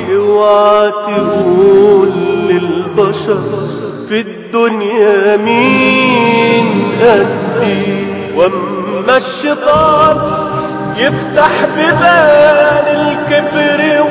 اوعى تقول للبشر في الدنيا مين قدي واما الشيطان يفتح ببان الكبر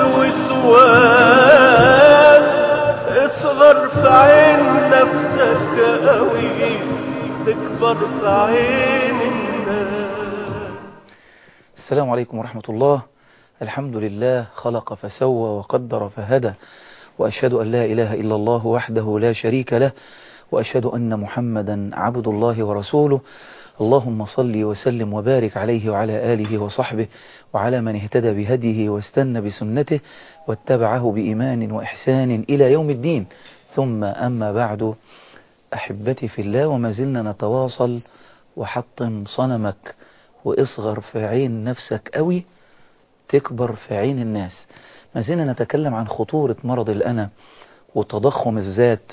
والوسواس اصغر في عين نفسك قوي تكبر في عين الناس السلام عليكم ورحمة الله الحمد لله خلق فسوى وقدر فهدى وأشهد أن لا إله إلا الله وحده لا شريك له وأشهد أن محمدا عبد الله ورسوله اللهم صل وسلم وبارك عليه وعلى آله وصحبه وعلى من اهتدى بهديه واستنى بسنته واتبعه بإيمان وإحسان إلى يوم الدين ثم أما بعد أحبتي في الله وما زلنا نتواصل وحطم صنمك واصغر في عين نفسك قوي تكبر في عين الناس ما زلنا نتكلم عن خطورة مرض الأنا وتضخم الذات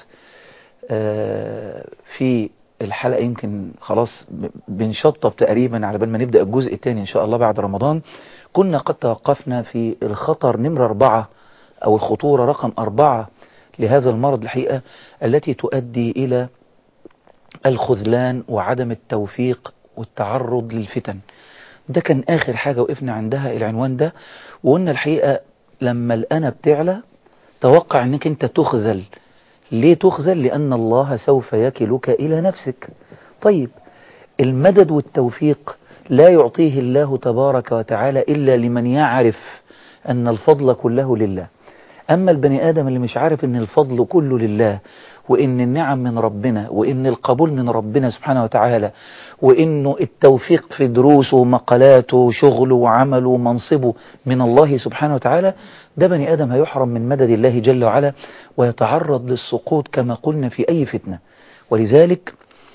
في الحلقة يمكن خلاص بنشطب تقريبا على بال ما نبدأ الجزء الثاني إن شاء الله بعد رمضان كنا قد توقفنا في الخطر نمرة أربعة أو الخطورة رقم أربعة لهذا المرض الحقيقة التي تؤدي إلى الخذلان وعدم التوفيق والتعرض للفتن ده كان آخر حاجة وقفنا عندها العنوان ده وقلنا الحقيقة لما الأنا بتعلى توقع أنك أنت تخذل ليه تخذل لأن الله سوف يكلك إلى نفسك طيب المدد والتوفيق لا يعطيه الله تبارك وتعالى إلا لمن يعرف أن الفضل كله لله أما البني آدم اللي مش عارف أن الفضل كله لله وإن النعم من ربنا وإن القبول من ربنا سبحانه وتعالى وإنه التوفيق في دروسه ومقالاته وشغله وعمله ومنصبه من الله سبحانه وتعالى ده بني آدم هيحرم من مدد الله جل وعلا ويتعرض للسقوط كما قلنا في أي فتنة ولذلك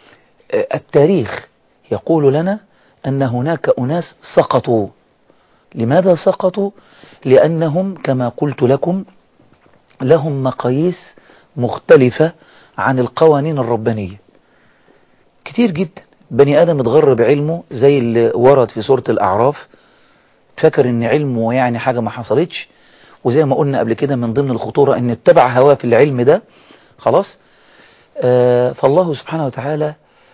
التاريخ يقول لنا أن هناك أناس سقطوا لماذا سقطوا؟ لأنهم كما قلت لكم لهم مقاييس مختلفة عن القوانين الربانية كتير جدا بني آدم اتغر بعلمه زي اللي ورد في سورة الأعراف فكر ان علمه يعني حاجة ما حصلتش وزي ما قلنا قبل كده من ضمن الخطورة ان اتبع هواه في العلم ده خلاص آه فالله سبحانه وتعالى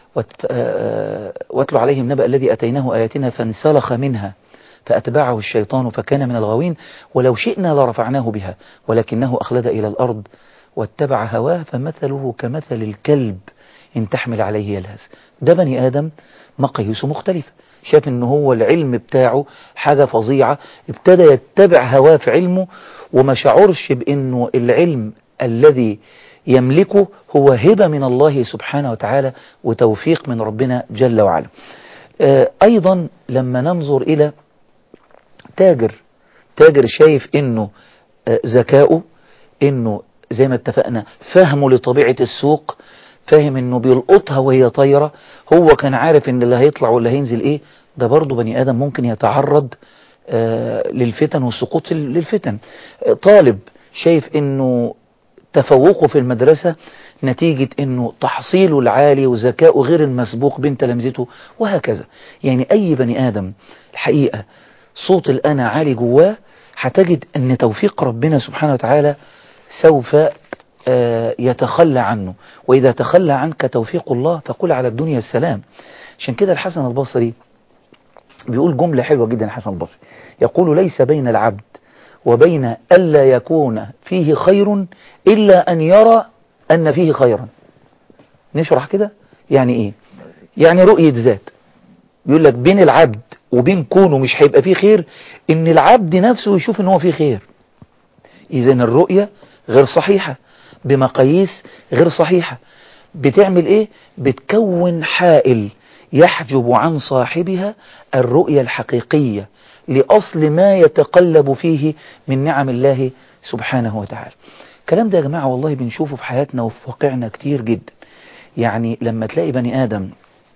آه واتلو عليهم نبأ الذي أتيناه آياتنا فانسلخ منها فأتبعه الشيطان فكان من الغاوين ولو شئنا لرفعناه بها ولكنه أخلد إلى الأرض واتبع هواه فمثله كمثل الكلب إن تحمل عليه يلهث ده بني آدم مقاييسه مختلفة شاف ان هو العلم بتاعه حاجة فظيعة ابتدى يتبع هواه في علمه وما شعرش بانه العلم الذي يملكه هو هبة من الله سبحانه وتعالى وتوفيق من ربنا جل وعلا ايضا لما ننظر الى تاجر تاجر شايف انه ذكاؤه انه زي ما اتفقنا فهمه لطبيعة السوق فاهم انه بيلقطها وهي طايرة هو كان عارف ان اللي هيطلع واللي هينزل ايه ده برضه بني ادم ممكن يتعرض آه للفتن والسقوط للفتن آه طالب شايف انه تفوقه في المدرسة نتيجة انه تحصيله العالي وذكائه غير المسبوق بين تلامذته وهكذا يعني اي بني ادم الحقيقة صوت الانا عالي جواه هتجد ان توفيق ربنا سبحانه وتعالى سوف يتخلى عنه وإذا تخلى عنك توفيق الله فقل على الدنيا السلام عشان كده الحسن البصري بيقول جملة حلوة جدا الحسن البصري يقول ليس بين العبد وبين ألا يكون فيه خير إلا أن يرى أن فيه خيرا نشرح كده يعني إيه يعني رؤية ذات بيقول لك بين العبد وبين كونه مش هيبقى فيه خير إن العبد نفسه يشوف إن هو فيه خير إذا الرؤية غير صحيحة بمقاييس غير صحيحة بتعمل ايه بتكون حائل يحجب عن صاحبها الرؤية الحقيقية لأصل ما يتقلب فيه من نعم الله سبحانه وتعالى الكلام ده يا جماعة والله بنشوفه في حياتنا وفي واقعنا كتير جدا يعني لما تلاقي بني آدم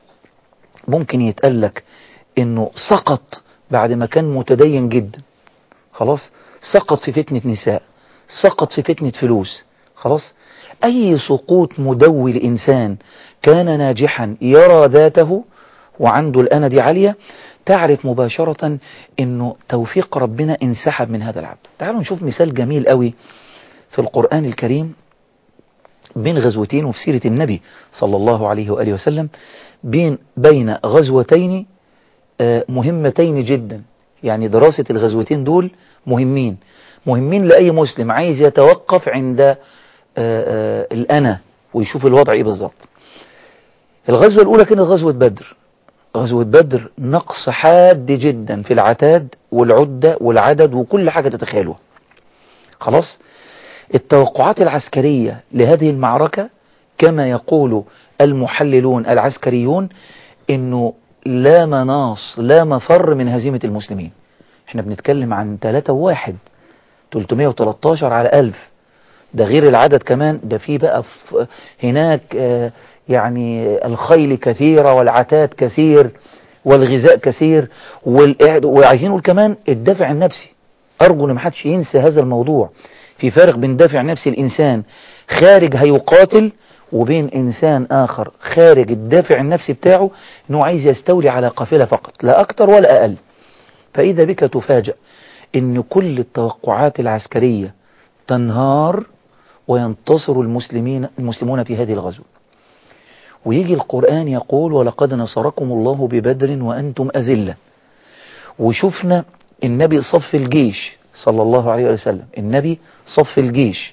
ممكن يتقلك انه سقط بعد ما كان متدين جدا خلاص سقط في فتنة نساء سقط في فتنة فلوس خلاص أي سقوط مدوي لإنسان كان ناجحا يرى ذاته وعنده الأنا دي عالية تعرف مباشرة انه توفيق ربنا انسحب من هذا العبد تعالوا نشوف مثال جميل قوي في القرآن الكريم بين غزوتين وفي سيرة النبي صلى الله عليه وآله وسلم بين بين غزوتين آه، مهمتين جدا يعني دراسة الغزوتين دول مهمين مهمين لأي مسلم عايز يتوقف عند آه، آه، الأنا ويشوف الوضع إيه بالظبط الغزوة الأولى كانت غزوة بدر غزوة بدر نقص حاد جدا في العتاد والعدة والعدد وكل حاجة تتخيلوها خلاص التوقعات العسكرية لهذه المعركة كما يقول المحللون العسكريون انه لا مناص لا مفر من هزيمة المسلمين احنا بنتكلم عن 3 وواحد 313 على 1000 ده غير العدد كمان ده في بقى في هناك آه، يعني الخيل كثيرة والعتاد كثير والغذاء كثير والإعد- وعايزين نقول كمان الدافع النفسي أرجو إن محدش ينسى هذا الموضوع في فرق بين دافع نفسي الإنسان خارج هيقاتل وبين إنسان آخر خارج الدافع النفسي بتاعه إنه عايز يستولي على قافلة فقط لا أكتر ولا أقل فإذا بك تفاجأ إن كل التوقعات العسكرية تنهار وينتصر المسلمين المسلمون في هذه الغزوة ويجي القرآن يقول ولقد نصركم الله ببدر وأنتم أذلة وشفنا النبي صف الجيش صلى الله عليه وسلم النبي صف الجيش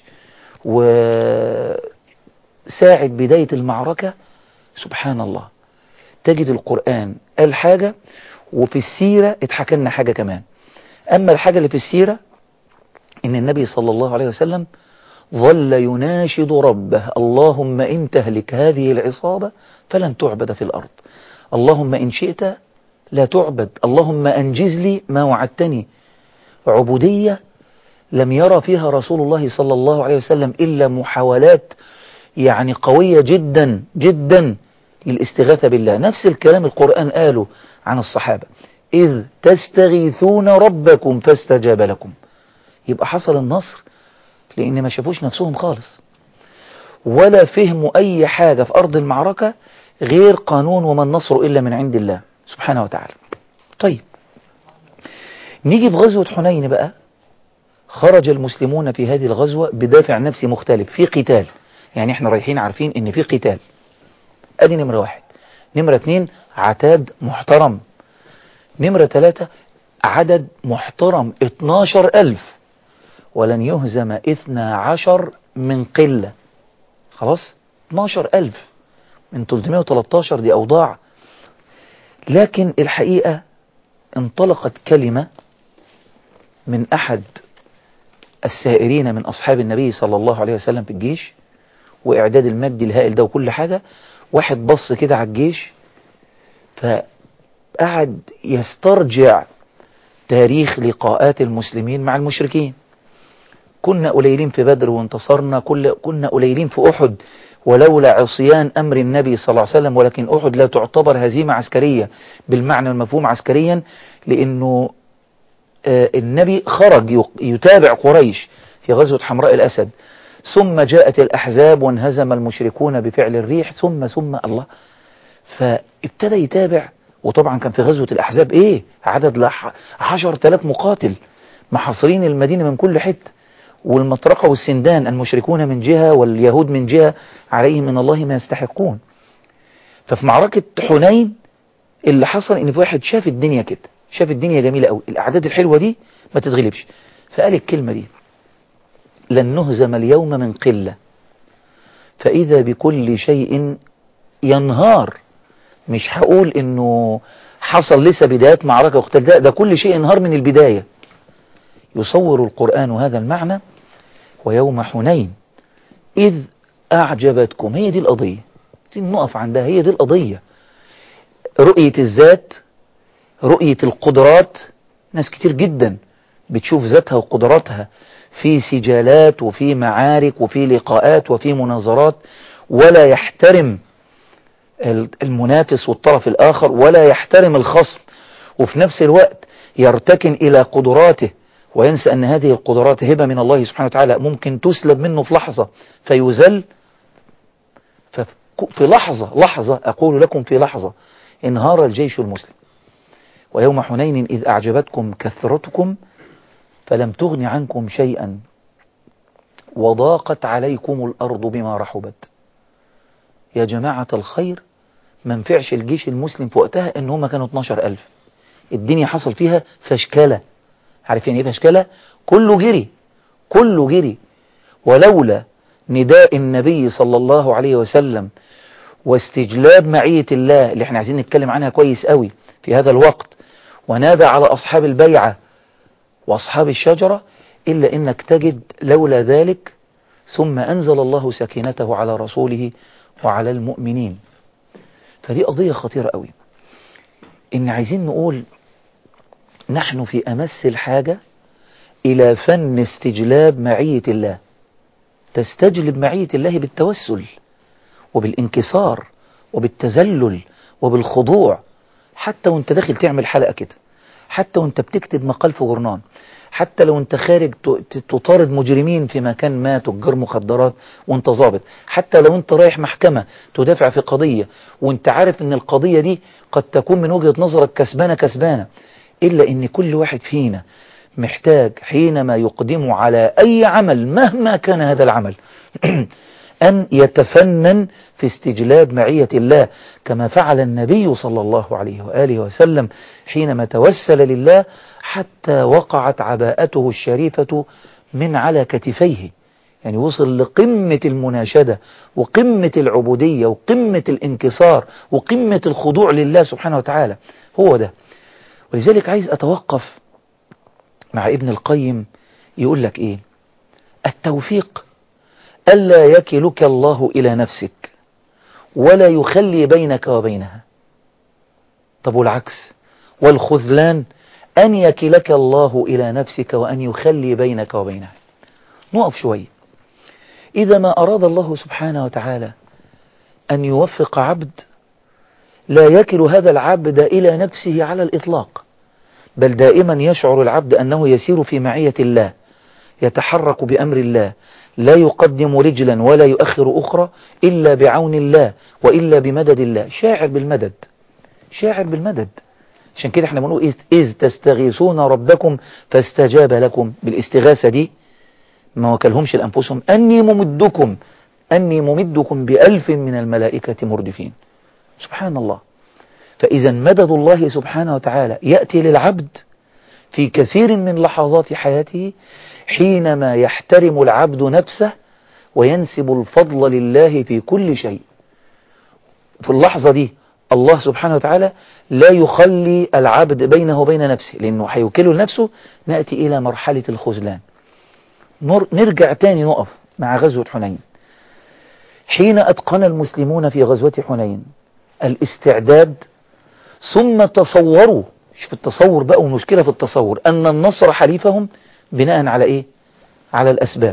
وساعة بداية المعركة سبحان الله تجد القرآن قال حاجة وفي السيرة اتحكى لنا حاجة كمان أما الحاجة اللي في السيرة إن النبي صلى الله عليه وسلم ظل يناشد ربه اللهم إن تهلك هذه العصابة فلن تعبد في الأرض اللهم إن شئت لا تعبد اللهم أنجز لي ما وعدتني عبودية لم يرى فيها رسول الله صلى الله عليه وسلم إلا محاولات يعني قوية جدا جدا للاستغاثة بالله نفس الكلام القرآن قاله عن الصحابة إذ تستغيثون ربكم فاستجاب لكم يبقى حصل النصر لأن ما شافوش نفسهم خالص ولا فهموا أي حاجة في أرض المعركة غير قانون وما النصر إلا من عند الله سبحانه وتعالى طيب نيجي في غزوة حنين بقى خرج المسلمون في هذه الغزوة بدافع نفسي مختلف في قتال يعني احنا رايحين عارفين ان في قتال ادي نمرة واحد نمرة اتنين عتاد محترم نمرة ثلاثة عدد محترم 12 ألف ولن يهزم اثنا عشر من قلة خلاص 12 ألف من 313 دي أوضاع لكن الحقيقة انطلقت كلمة من أحد السائرين من أصحاب النبي صلى الله عليه وسلم في الجيش وإعداد المادي الهائل ده وكل حاجة واحد بص كده على الجيش فقعد يسترجع تاريخ لقاءات المسلمين مع المشركين كنا قليلين في بدر وانتصرنا كل كنا قليلين في أحد ولولا عصيان أمر النبي صلى الله عليه وسلم ولكن أحد لا تعتبر هزيمة عسكرية بالمعنى المفهوم عسكريا لأنه آه، النبي خرج يتابع قريش في غزوة حمراء الأسد ثم جاءت الأحزاب وانهزم المشركون بفعل الريح ثم ثم الله فابتدى يتابع وطبعا كان في غزوة الأحزاب إيه عدد لح- عشر تلاف مقاتل محاصرين المدينة من كل حتة والمطرقة والسندان المشركون من جهة واليهود من جهة عليهم من الله ما يستحقون ففي معركة حنين اللي حصل ان في واحد شاف الدنيا كده شاف الدنيا جميلة قوي الاعداد الحلوة دي ما تتغلبش فقال الكلمة دي لن نهزم اليوم من قلة فإذا بكل شيء ينهار مش هقول انه حصل لسه بدايات معركة وقتال ده, ده كل شيء انهار من البداية يصور القرآن هذا المعنى ويوم حنين إذ أعجبتكم هي دي القضية دي نقف عندها هي دي القضية رؤية الذات رؤية القدرات ناس كتير جدا بتشوف ذاتها وقدراتها في سجالات وفي معارك وفي لقاءات وفي مناظرات ولا يحترم المنافس والطرف الآخر ولا يحترم الخصم وفي نفس الوقت يرتكن إلى قدراته وينسى أن هذه القدرات هبة من الله سبحانه وتعالى ممكن تسلب منه في لحظة فيذل في لحظة لحظة أقول لكم في لحظة انهار الجيش المسلم ويوم حنين إذ أعجبتكم كثرتكم فلم تغن عنكم شيئا وضاقت عليكم الأرض بما رحبت يا جماعة الخير ما نفعش الجيش المسلم في وقتها ان هم كانوا 12 ألف الدنيا حصل فيها فشكلة عارفين ايه فشكلة كله جري كله جري ولولا نداء النبي صلى الله عليه وسلم واستجلاب معية الله اللي احنا عايزين نتكلم عنها كويس قوي في هذا الوقت ونادى على أصحاب البيعة وأصحاب الشجرة إلا إنك تجد لولا ذلك ثم أنزل الله سكينته على رسوله وعلى المؤمنين فدي قضية خطيرة قوي إن عايزين نقول نحن في أمس الحاجة إلى فن استجلاب معية الله تستجلب معية الله بالتوسل وبالانكسار وبالتذلل وبالخضوع حتى وانت داخل تعمل حلقة كده حتى وانت بتكتب مقال في جورنان حتى لو انت خارج تطارد مجرمين في مكان ما تجار مخدرات وانت ظابط حتى لو انت رايح محكمة تدافع في قضية وانت عارف ان القضية دي قد تكون من وجهة نظرك كسبانة كسبانة الا ان كل واحد فينا محتاج حينما يقدم على اي عمل مهما كان هذا العمل أن يتفنن في استجلاب معية الله كما فعل النبي صلى الله عليه وآله وسلم حينما توسل لله حتى وقعت عباءته الشريفة من على كتفيه يعني وصل لقمة المناشدة وقمة العبودية وقمة الانكسار وقمة الخضوع لله سبحانه وتعالى هو ده ولذلك عايز أتوقف مع ابن القيم يقول لك إيه التوفيق ألا يكلك الله إلى نفسك ولا يخلي بينك وبينها طب والعكس والخذلان أن يكلك الله إلى نفسك وأن يخلي بينك وبينها نقف شوية إذا ما أراد الله سبحانه وتعالى أن يوفق عبد لا يكل هذا العبد إلى نفسه على الإطلاق بل دائما يشعر العبد أنه يسير في معية الله يتحرك بأمر الله لا يقدم رجلا ولا يؤخر أخرى إلا بعون الله وإلا بمدد الله شاعر بالمدد شاعر بالمدد عشان كده احنا بنقول إذ تستغيثون ربكم فاستجاب لكم بالاستغاثة دي ما وكلهمش لأنفسهم أني ممدكم أني ممدكم بألف من الملائكة مردفين سبحان الله فإذا مدد الله سبحانه وتعالى يأتي للعبد في كثير من لحظات حياته حينما يحترم العبد نفسه وينسب الفضل لله في كل شيء في اللحظة دي الله سبحانه وتعالى لا يخلي العبد بينه وبين نفسه لأنه هيوكله لنفسه نأتي إلى مرحلة الخذلان نرجع تاني نقف مع غزوة حنين حين أتقن المسلمون في غزوة حنين الاستعداد ثم تصوروا شوف التصور بقى والمشكلة في التصور أن النصر حليفهم بناء على إيه على الأسباب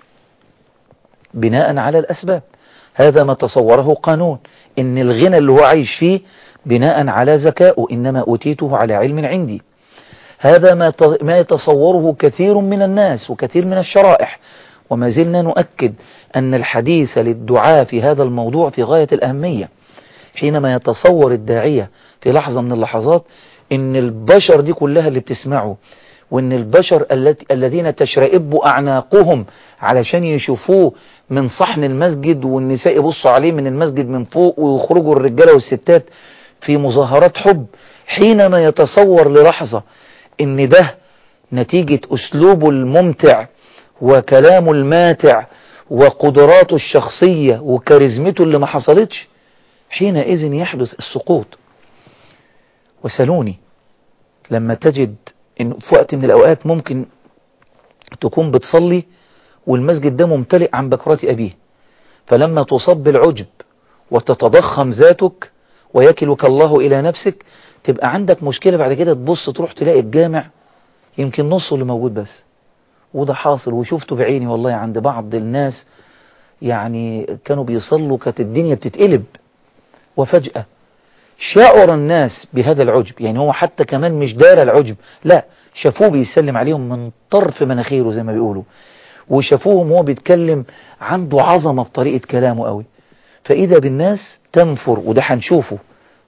بناء على الأسباب هذا ما تصوره قانون إن الغنى اللي هو عايش فيه بناء على ذكاء إنما أوتيته على علم عندي هذا ما ما يتصوره كثير من الناس وكثير من الشرائح وما زلنا نؤكد أن الحديث للدعاء في هذا الموضوع في غاية الأهمية حينما يتصور الداعية في لحظة من اللحظات إن البشر دي كلها اللي بتسمعه وإن البشر الذين تشرئب أعناقهم علشان يشوفوه من صحن المسجد والنساء يبصوا عليه من المسجد من فوق ويخرجوا الرجالة والستات في مظاهرات حب حينما يتصور للحظة إن ده نتيجة أسلوبه الممتع وكلامه الماتع وقدراته الشخصية وكاريزمته اللي ما حصلتش حينئذ يحدث السقوط وسلوني لما تجد إن في وقت من الأوقات ممكن تكون بتصلي والمسجد ده ممتلئ عن بكرة أبيه فلما تصب بالعجب وتتضخم ذاتك ويكلك الله إلى نفسك تبقى عندك مشكلة بعد كده تبص تروح تلاقي الجامع يمكن نصه اللي موجود بس وده حاصل وشفته بعيني والله عند بعض الناس يعني كانوا بيصلوا كانت الدنيا بتتقلب وفجأة شعر الناس بهذا العجب يعني هو حتى كمان مش دار العجب لا شافوه بيسلم عليهم من طرف مناخيره زي ما بيقولوا وشافوهم وهو بيتكلم عنده عظمة في طريقة كلامه قوي فإذا بالناس تنفر وده هنشوفه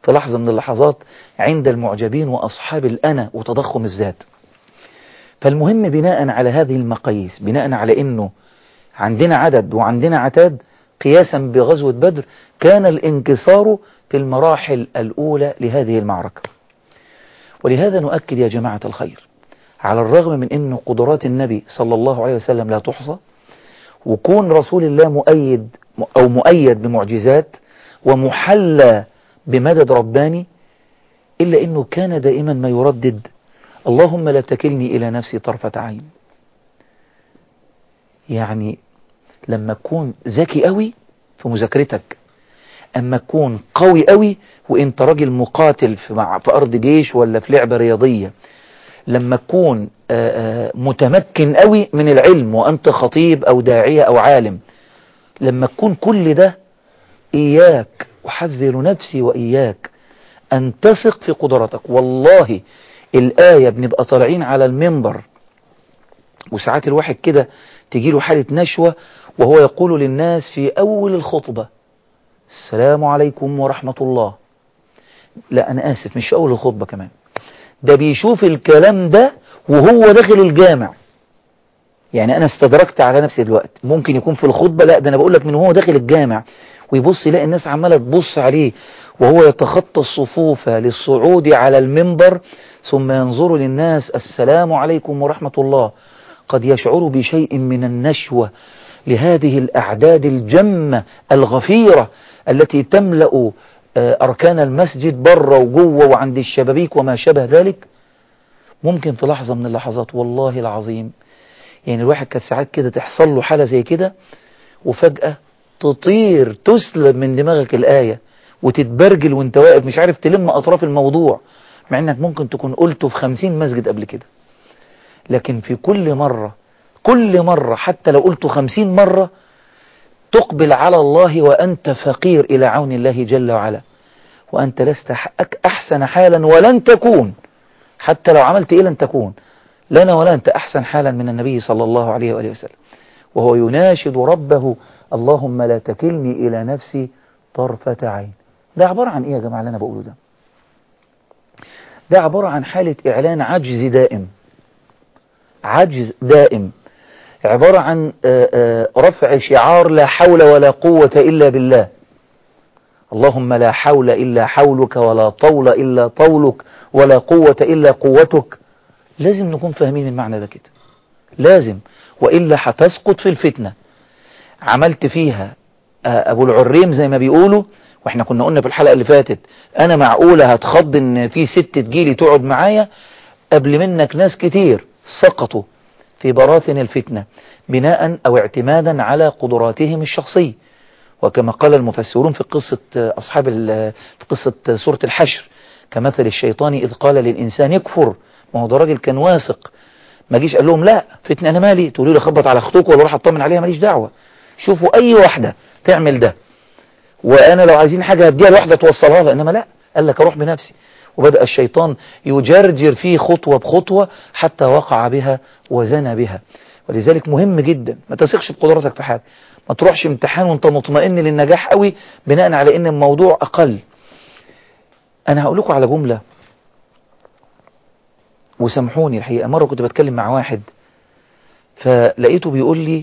في لحظة من اللحظات عند المعجبين وأصحاب الأنا وتضخم الذات فالمهم بناء على هذه المقاييس بناء على أنه عندنا عدد وعندنا عتاد قياسا بغزوة بدر كان الانكسار في المراحل الأولى لهذه المعركة ولهذا نؤكد يا جماعة الخير على الرغم من أن قدرات النبي صلى الله عليه وسلم لا تحصى وكون رسول الله مؤيد أو مؤيد بمعجزات ومحلى بمدد رباني إلا أنه كان دائما ما يردد اللهم لا تكلني إلى نفسي طرفة عين يعني لما تكون ذكي قوي في مذاكرتك أما تكون قوي قوي وانت راجل مقاتل في, مع في أرض جيش ولا في لعبة رياضية لما تكون متمكن قوي من العلم وأنت خطيب أو داعية أو عالم لما تكون كل ده إياك أحذر نفسي وإياك أن تثق في قدرتك والله الآية بنبقى طالعين على المنبر وساعات الواحد كده تجيله حالة نشوة وهو يقول للناس في أول الخطبة السلام عليكم ورحمة الله لا أنا آسف مش أول الخطبة كمان ده بيشوف الكلام ده وهو داخل الجامع يعني أنا استدركت على نفسي دلوقتي ممكن يكون في الخطبة لا ده أنا بقول لك من هو داخل الجامع ويبص يلاقي الناس عمالة تبص عليه وهو يتخطى الصفوف للصعود على المنبر ثم ينظر للناس السلام عليكم ورحمة الله قد يشعر بشيء من النشوة لهذه الأعداد الجمة الغفيرة التي تملأ أركان المسجد بره وجوه وعند الشبابيك وما شابه ذلك ممكن في لحظة من اللحظات والله العظيم يعني الواحد كانت ساعات كده تحصل له حالة زي كده وفجأة تطير تسلب من دماغك الآية وتتبرجل وانت واقف مش عارف تلم أطراف الموضوع مع انك ممكن تكون قلته في خمسين مسجد قبل كده لكن في كل مرة كل مرة حتى لو قلته خمسين مرة تقبل على الله وأنت فقير إلى عون الله جل وعلا وأنت لست أحسن حالا ولن تكون حتى لو عملت إيه لن تكون لنا ولا أنت أحسن حالا من النبي صلى الله عليه وآله وسلم وهو يناشد ربه اللهم لا تكلني إلى نفسي طرفة عين ده عبارة عن إيه يا جماعة اللي أنا بقوله ده ده عبارة عن حالة إعلان عجز دائم عجز دائم عبارة عن رفع شعار لا حول ولا قوة إلا بالله اللهم لا حول إلا حولك ولا طول إلا طولك ولا قوة إلا قوتك لازم نكون فاهمين المعنى ده كده لازم وإلا هتسقط في الفتنة عملت فيها أبو العريم زي ما بيقولوا واحنا كنا قلنا في الحلقة اللي فاتت أنا معقولة هتخض إن في ست تجيلي تقعد معايا قبل منك ناس كتير سقطوا في براثن الفتنة بناء أو اعتمادا على قدراتهم الشخصية وكما قال المفسرون في قصة أصحاب في قصة سورة الحشر كمثل الشيطان إذ قال للإنسان يكفر ما هو ده راجل كان واثق ما جيش قال لهم لا فتنة أنا مالي تقولوا لي خبط على أختك ولا روح أطمن عليها ماليش دعوة شوفوا أي واحدة تعمل ده وأنا لو عايزين حاجة هديها لواحدة توصلها لها إنما لا قال لك أروح بنفسي وبدأ الشيطان يجرجر فيه خطوة بخطوة حتى وقع بها وزنى بها ولذلك مهم جدا ما تثقش بقدراتك في حاجة ما تروحش امتحان وانت مطمئن للنجاح قوي بناء على ان الموضوع اقل انا هقول لكم على جملة وسامحوني الحقيقة مرة كنت بتكلم مع واحد فلقيته بيقول لي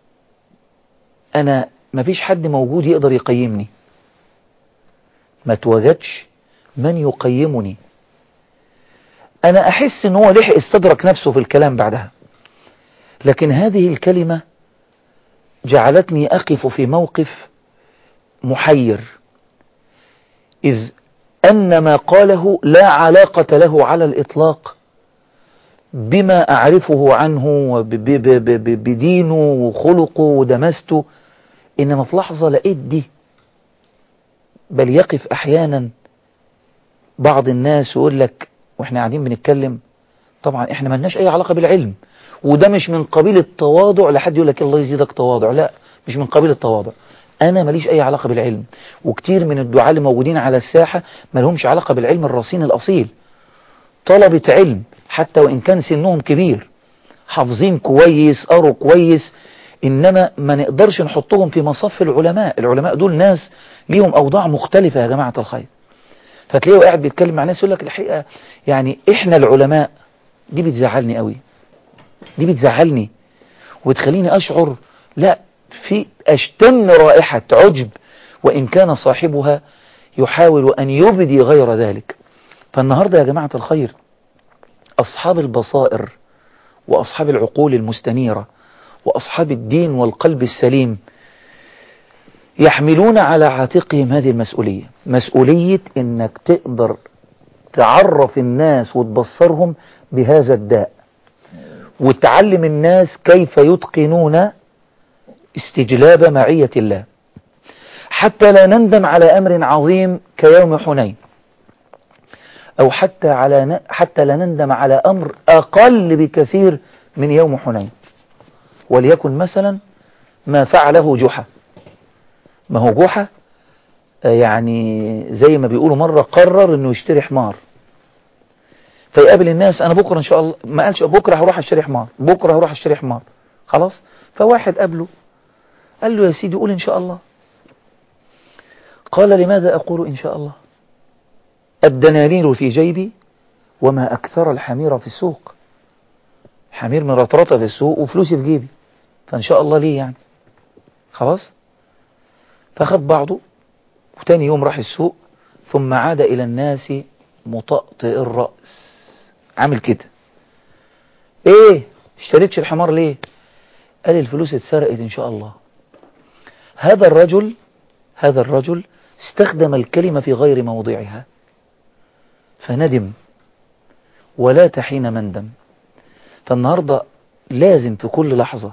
انا مفيش حد موجود يقدر يقيمني ما توجدش من يقيمني انا احس ان هو لحق استدرك نفسه في الكلام بعدها لكن هذه الكلمة جعلتني أقف في موقف محير إذ أن ما قاله لا علاقة له على الإطلاق بما أعرفه عنه بدينه وخلقه ودمسته إنما في لحظة لقيت دي بل يقف أحيانا بعض الناس يقول لك وإحنا قاعدين بنتكلم طبعا إحنا ملناش أي علاقة بالعلم وده مش من قبيل التواضع لحد يقول لك الله يزيدك تواضع لا مش من قبيل التواضع انا ماليش اي علاقة بالعلم وكتير من الدعاة اللي موجودين على الساحة ما لهمش علاقة بالعلم الرصين الاصيل طلبة علم حتى وان كان سنهم كبير حافظين كويس قروا كويس انما ما نقدرش نحطهم في مصف العلماء العلماء دول ناس ليهم اوضاع مختلفة يا جماعة الخير فتلاقيه قاعد بيتكلم مع ناس يقول لك الحقيقة يعني احنا العلماء دي بتزعلني قوي دي بتزعلني وتخليني اشعر لا في اشتم رائحة عجب وان كان صاحبها يحاول ان يبدي غير ذلك فالنهاردة يا جماعة الخير اصحاب البصائر واصحاب العقول المستنيرة واصحاب الدين والقلب السليم يحملون على عاتقهم هذه المسؤولية مسؤولية انك تقدر تعرف الناس وتبصرهم بهذا الداء وتعلم الناس كيف يتقنون استجلاب معية الله حتى لا نندم على أمر عظيم كيوم حنين أو حتى على حتى لا نندم على أمر أقل بكثير من يوم حنين وليكن مثلا ما فعله جحا ما هو جحا يعني زي ما بيقولوا مرة قرر انه يشتري حمار فيقابل الناس انا بكرة ان شاء الله ما قالش بكرة هروح اشتري حمار بكرة هروح اشتري حمار خلاص فواحد قابله قال له يا سيدي قول ان شاء الله قال لماذا اقول ان شاء الله الدنانير في جيبي وما اكثر الحمير في السوق حمير مرطرطة في السوق وفلوسي في جيبي فان شاء الله ليه يعني خلاص فاخد بعضه وتاني يوم راح السوق ثم عاد إلى الناس مطأطئ الرأس عامل كده ايه اشتريتش الحمار ليه قال الفلوس اتسرقت ان شاء الله هذا الرجل هذا الرجل استخدم الكلمة في غير موضعها فندم ولا تحين مندم فالنهاردة لازم في كل لحظة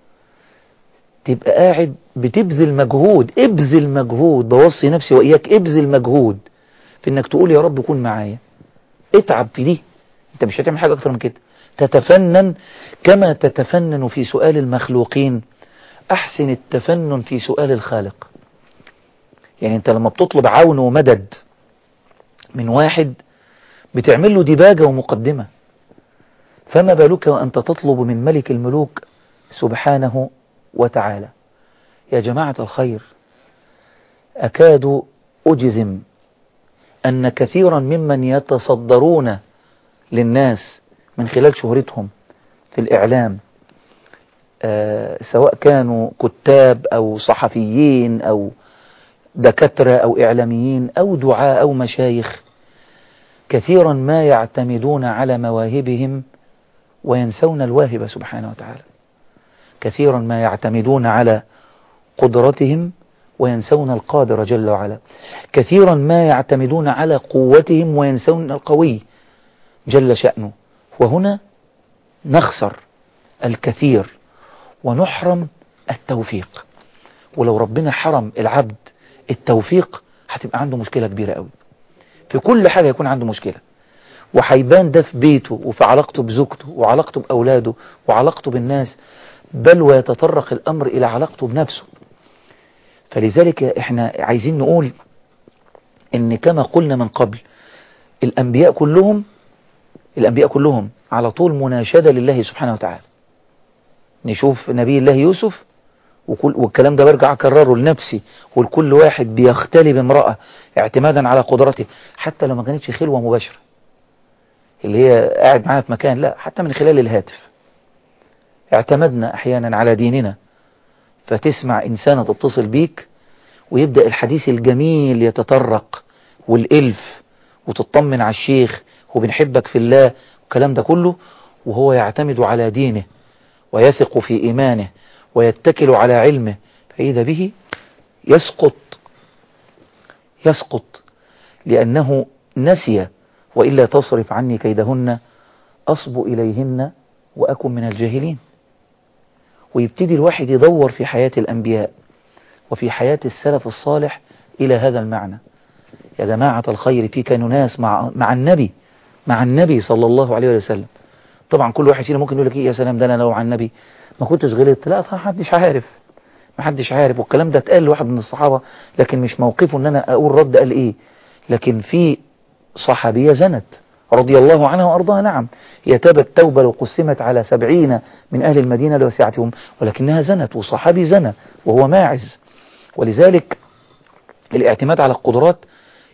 تبقى قاعد بتبذل مجهود ابذل مجهود بوصي نفسي وإياك ابذل مجهود في انك تقول يا رب كن معايا اتعب في دي انت مش هتعمل حاجة اكتر من كده تتفنن كما تتفنن في سؤال المخلوقين احسن التفنن في سؤال الخالق يعني انت لما بتطلب عون ومدد من واحد بتعمل له ديباجة ومقدمة فما بالك وأنت تطلب من ملك الملوك سبحانه وتعالى يا جماعة الخير أكاد أجزم أن كثيرا ممن يتصدرون للناس من خلال شهرتهم في الإعلام آه سواء كانوا كتاب أو صحفيين أو دكاترة أو إعلاميين أو دعاء أو مشايخ كثيرا ما يعتمدون على مواهبهم وينسون الواهب سبحانه وتعالى كثيرا ما يعتمدون على قدرتهم وينسون القادر جل وعلا كثيرا ما يعتمدون على قوتهم وينسون القوي جل شأنه وهنا نخسر الكثير ونحرم التوفيق ولو ربنا حرم العبد التوفيق هتبقى عنده مشكلة كبيرة قوي في كل حاجة يكون عنده مشكلة وهيبان ده في بيته وفي علاقته بزوجته وعلاقته بأولاده وعلاقته بالناس بل ويتطرق الأمر إلى علاقته بنفسه فلذلك احنا عايزين نقول ان كما قلنا من قبل الأنبياء كلهم الأنبياء كلهم على طول مناشدة لله سبحانه وتعالى نشوف نبي الله يوسف وكل والكلام ده برجع أكرره لنفسي والكل واحد بيختلي بامرأة اعتمادا على قدرته حتى لو ما كانتش خلوة مباشرة اللي هي قاعد معاها في مكان لا حتى من خلال الهاتف اعتمدنا احيانا على ديننا فتسمع إنسانة تتصل بيك ويبدأ الحديث الجميل يتطرق والإلف وتطمن على الشيخ وبنحبك في الله والكلام ده كله وهو يعتمد على دينه ويثق في إيمانه ويتكل على علمه فإذا به يسقط يسقط لأنه نسي وإلا تصرف عني كيدهن أصب إليهن وأكن من الجاهلين ويبتدي الواحد يدور في حياة الأنبياء وفي حياة السلف الصالح إلى هذا المعنى يا جماعة الخير في كانوا ناس مع, مع النبي مع النبي صلى الله عليه وسلم طبعا كل واحد فينا ممكن يقول لك إيه يا سلام ده أنا لو عن النبي ما كنتش غلطت لا ما حدش عارف ما حدش عارف والكلام ده اتقال لواحد من الصحابة لكن مش موقفه ان انا اقول رد قال ايه لكن في صحابية زنت رضي الله عنها وارضاها نعم هي تابت توبة لو قسمت على سبعين من اهل المدينة لوسعتهم ولكنها زنت وصحابي زنى وهو ماعز ولذلك الاعتماد على القدرات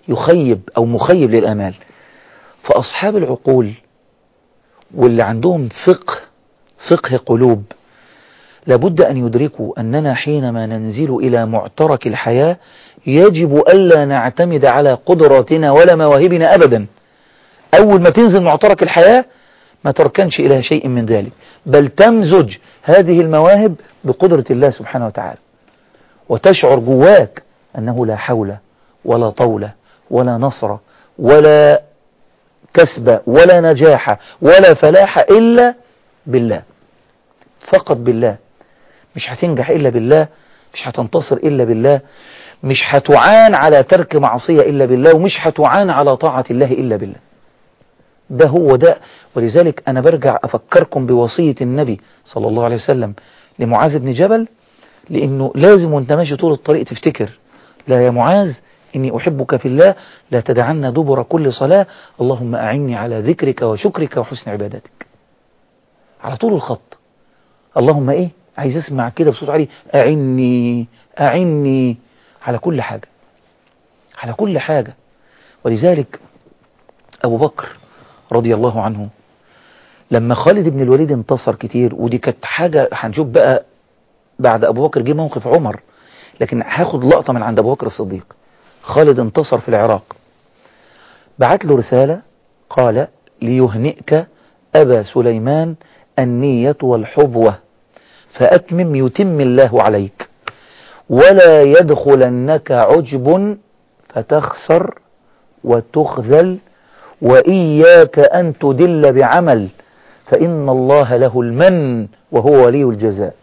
يخيب أو مخيب للآمال فأصحاب العقول واللي عندهم فقه فقه قلوب لابد أن يدركوا أننا حينما ننزل إلى معترك الحياة يجب ألا نعتمد على قدراتنا ولا مواهبنا أبدا أول ما تنزل معترك الحياة ما تركنش إلى شيء من ذلك بل تمزج هذه المواهب بقدرة الله سبحانه وتعالى وتشعر جواك أنه لا حول ولا طول ولا نصر ولا كسب ولا نجاح ولا فلاح إلا بالله فقط بالله مش هتنجح إلا بالله مش هتنتصر إلا بالله مش هتعان على ترك معصية إلا بالله ومش هتعان على طاعة الله إلا بالله ده هو ده ولذلك أنا برجع أفكركم بوصية النبي صلى الله عليه وسلم لمعاذ بن جبل لأنه لازم وانت ماشي طول الطريق تفتكر لا يا معاذ إني أحبك في الله لا تدعنا دبر كل صلاة اللهم أعني على ذكرك وشكرك وحسن عبادتك على طول الخط اللهم إيه عايز أسمع كده بصوت عالي أعني أعني على كل حاجة على كل حاجة ولذلك أبو بكر رضي الله عنه لما خالد بن الوليد انتصر كتير ودي كانت حاجة هنشوف بقى بعد أبو بكر جه موقف عمر لكن هاخد لقطة من عند أبو بكر الصديق خالد انتصر في العراق بعت له رسالة قال ليهنئك أبا سليمان النية والحبوة فأتمم يتم الله عليك ولا يدخلنك عجب فتخسر وتخذل وإياك أن تدل بعمل فإن الله له المن وهو ولي الجزاء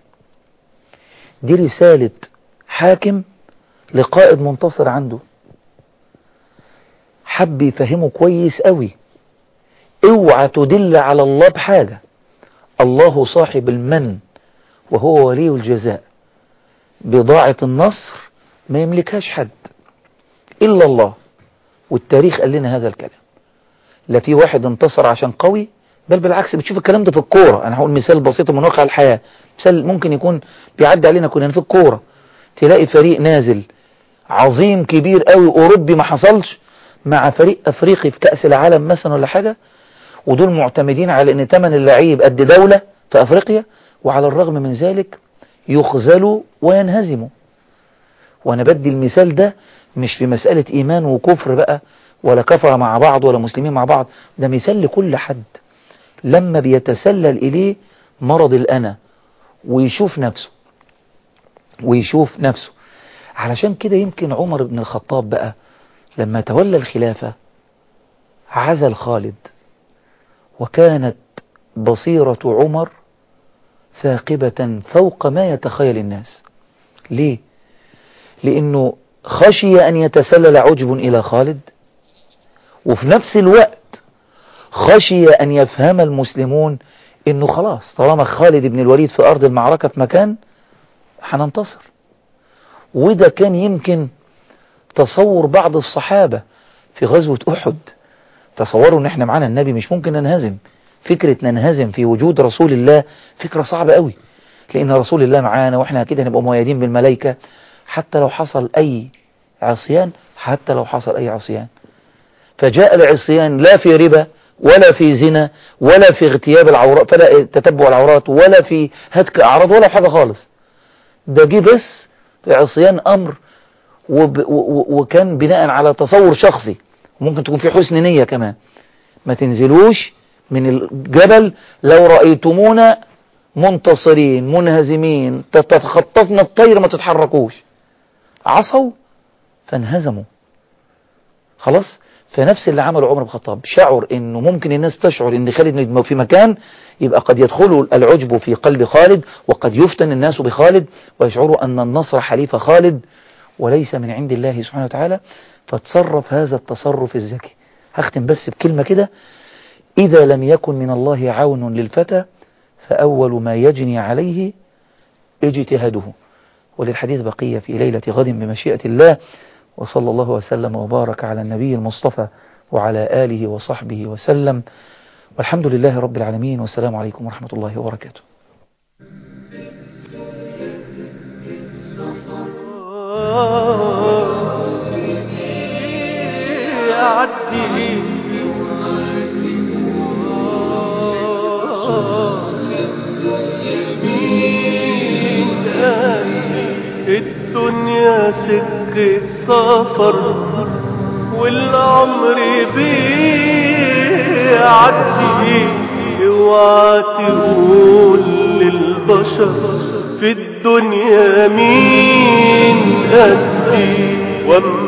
دي رسالة حاكم لقائد منتصر عنده حب يفهمه كويس قوي اوعى تدل على الله بحاجة الله صاحب المن وهو ولي الجزاء بضاعة النصر ما يملكهاش حد إلا الله والتاريخ قال لنا هذا الكلام لا في واحد انتصر عشان قوي بل بالعكس بتشوف الكلام ده في الكورة أنا هقول مثال بسيط من واقع الحياة مثال ممكن يكون بيعدي علينا كلنا في الكورة تلاقي فريق نازل عظيم كبير قوي أوروبي ما حصلش مع فريق أفريقي في كأس العالم مثلا ولا حاجة ودول معتمدين على أن تمن اللعيب قد دولة في أفريقيا وعلى الرغم من ذلك يخذلوا وينهزموا وأنا بدي المثال ده مش في مسألة إيمان وكفر بقى ولا كفر مع بعض ولا مسلمين مع بعض ده مثال لكل حد لما بيتسلل إليه مرض الأنا ويشوف نفسه ويشوف نفسه علشان كده يمكن عمر بن الخطاب بقى لما تولى الخلافة عزل خالد وكانت بصيرة عمر ثاقبة فوق ما يتخيل الناس ليه؟ لأنه خشي أن يتسلل عجب إلى خالد وفي نفس الوقت خشي أن يفهم المسلمون أنه خلاص طالما خالد بن الوليد في أرض المعركة في مكان هننتصر وده كان يمكن تصور بعض الصحابة في غزوة أحد تصوروا ان احنا معانا النبي مش ممكن ننهزم فكرة ننهزم في وجود رسول الله فكرة صعبة قوي لأن رسول الله معانا واحنا كده نبقى مؤيدين بالملائكة حتى لو حصل أي عصيان حتى لو حصل أي عصيان فجاء العصيان لا في ربا ولا في زنا ولا في اغتياب العورات فلا تتبع العورات ولا في هتك أعراض ولا حاجة خالص ده جه بس في عصيان أمر وب وكان بناء على تصور شخصي ممكن تكون في حسن نية كمان ما تنزلوش من الجبل لو رأيتمونا منتصرين منهزمين تتخطفنا الطير ما تتحركوش عصوا فانهزموا خلاص فنفس اللي عمله عمر بن الخطاب شعر انه ممكن الناس تشعر ان خالد في مكان يبقى قد يدخل العجب في قلب خالد وقد يفتن الناس بخالد ويشعروا ان النصر حليف خالد وليس من عند الله سبحانه وتعالى فتصرف هذا التصرف الذكي هختم بس بكلمة كده إذا لم يكن من الله عون للفتى فأول ما يجني عليه اجتهاده وللحديث بقية في ليلة غد بمشيئة الله وصلى الله وسلم وبارك على النبي المصطفى وعلى آله وصحبه وسلم والحمد لله رب العالمين والسلام عليكم ورحمة الله وبركاته سكة سفر والعمر بيعدي اوعى تقول للبشر في الدنيا مين قدي واما